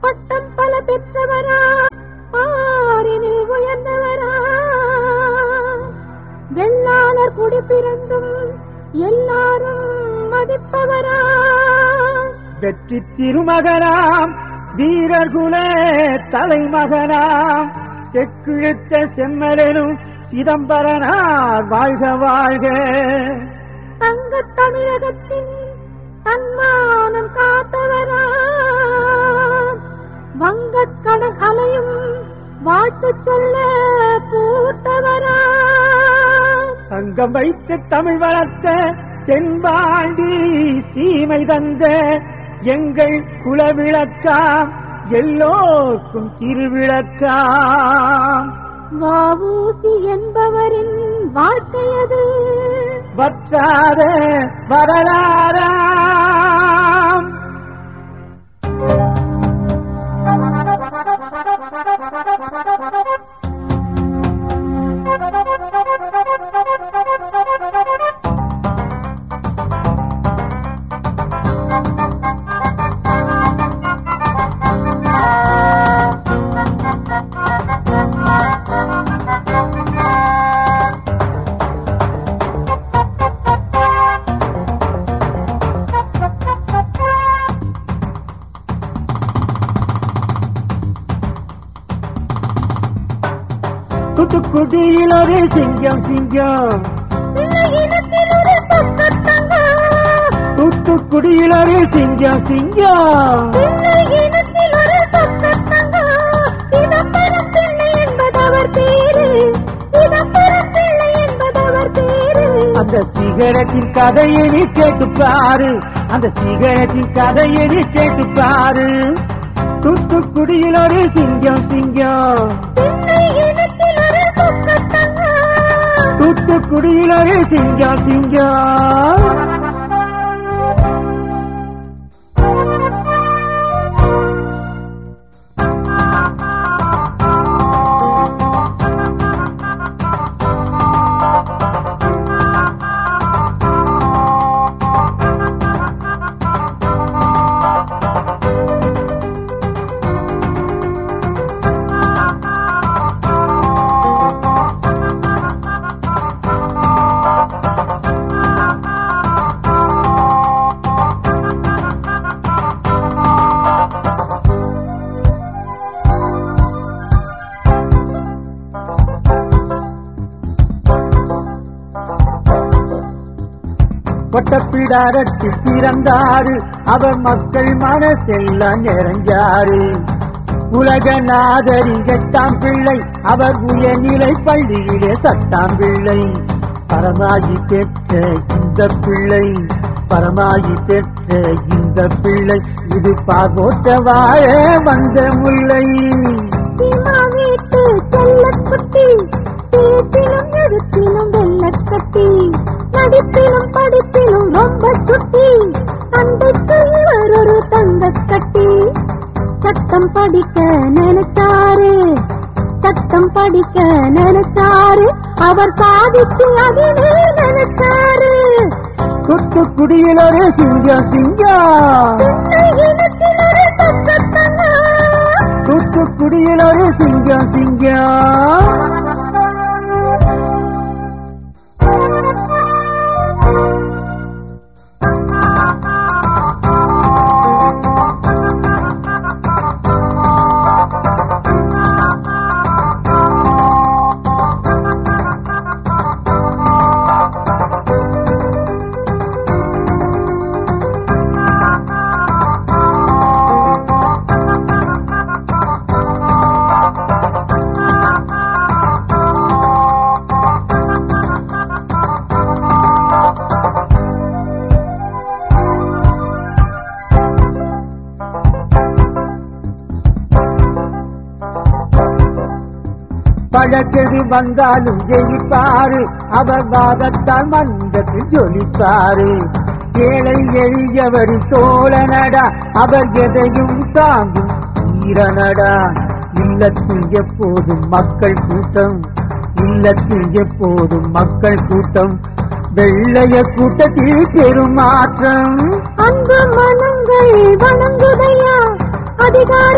பட்டம் பல பெற்றவரா பாரினில் உயர்ந்தவரா வெள்ளாளர் குடி பிறந்தும் எல்லாரும் மதிப்பவரா வெற்றி திருமகனாம் வீரர்குல தலைமகனாம் செக்கிழுத்த செம்மலனும் சிதம்பரனார் வாழ்க வாழ்க தங்கத் தமிழகத்தின் தன்மானம் காத்தவரா வங்கக் கடல் அலையும் வாழ்த்து சொல்ல பூத்தவரா சங்கம் வைத்து தமிழ் வளர்த்த தென்பாண்டி சீமை தந்த எங்கள் குலவிளக்காம் எல்லோர்க்கும் திருவிளக்காம் வாவூசி என்பவரின் வாழ்க்கையது வற்றாத வரலாறாம் தூத்துக்குடியில் ஒரு சிங்கம் சிங்கம் பிள்ளை இனத்தில் ஒரு சொக்கத்தங்கம். தூத்துக்குடியில் ஒரு சிங்கம் சிங்கம் பிள்ளை இனத்தில் ஒரு சொக்கத்தங்கம். சிதம்பரம் பிள்ளை என்பதவர் பேரு சிதம்பரம் பிள்ளை என்பதவர் பேரு அந்த சிகரத்தின் கதையை நீ கேட்டு பாரு அந்த சிகரத்தின் கதையை நீ கேட்டு பாரு தூத்துக்குடியில் ஒரு சிங்கம் சிங்கம் பிள்ளை இனத்தில் ஒரு சொக்கத்தங்கம். தூத்துக்குடியில் ஒரு சிங்கம் சிங்கம் கொட்டப்பிடாரத்தில் பிறந்தாரு அவர் மக்கள் மனசெல்லாம் நிறைஞ்சாரு உலக நாதரின் எட்டாம் பிள்ளை அவர் உயர்நிலை பள்ளியிலே சட்டாம் பிள்ளை பரமாயி பெற்ற இந்த பிள்ளை பரமாயி பெற்ற இந்த பிள்ளை இது பாகோட்ட வாழ வந்த முல்லை சீமா வீட்டு செல்லக்குட்டி பேச்சிலும் எழுத்திலும் வெள்ளக்கட்டி நடிப்பிலும் படிப்பிலும் ரொம்ப சுட்டி தந்தைக்கு இவர் ஒரு தங்கக் கட்டி சட்டம் படிக்க நினைச்சாரு சட்டம் படிக்க நினைச்சாரு அவர் சாதிச்சு அதிலே நினைச்சாரு தூத்துக்குடியில் ஒரு சிங்கம் சிங்கம் பிள்ளை இனத்தில் ஒரு சொக்கத்தங்கம். தூத்துக்குடியில் ஒரு சிங்கம் சிங்கம் பழக்கெது வந்தாலும் ஜெயிப்பாரு அவர் வாதத்தால் மந்தத்தில் ஜொலிப்பாரு ஏழை எளியவரின் தோழனடா அவர் எதையும் தாங்கும் வீரனடா இல்லத்தில் எப்போதும் மக்கள் கூட்டம் இல்லத்தில் எப்போதும் மக்கள் கூட்டம் வெள்ளைய கூட்டத்தில் பெருமாற்றம் அன்பு மனங்கள் வணங்குதையா அதிகார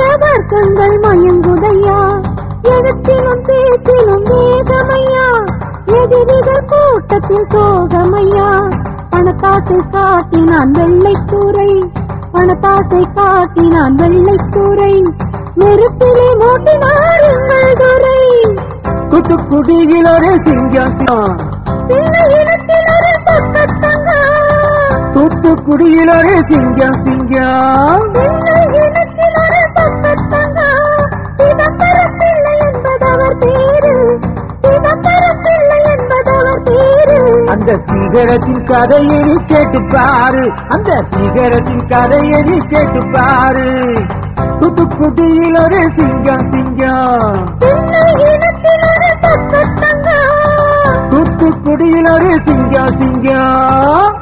கண்கள் மயங்குதையா எழுத்திலும் பேச்சிலும் வேகமையா எதிரிகள் கூட்டத்தில் சோகமையா பணத்தாசை காட்டினான் வெள்ளைத்தூரை பணத்தாசை காட்டினான் வெள்ளைத்தூரை நெருப்பிலே மூட்டினார் எங்கள் துரை தூத்துக்குடியில் ஒரு சிங்கம் சிங்கம் பிள்ளை இனத்தில் ஒரு சொக்கத்தங்கா தூத்துக்குடியில் ஒரு சிங்கம் சிங்கம் பிள்ளை இனத்தில் ஒரு சொக்கத்தங்கா சிதம்பரம் பிள்ளை என்பதவர் பேரு சிதம்பரம் பிள்ளை என்பதவர் பேரு அந்த சிகரத்தின் கதையை நீ கேட்டு பாரு அந்த சிகரத்தின் கதையை நீ கேட்டு பாரு தூத்துக்குடியில் ஒரு சிங்கம் சிங்கம் பிள்ளை இனத்தில் ஒரு சொக்கத்தங்கா தூத்துக்குடியில் ஒரு சிங்கம் சிங்கம்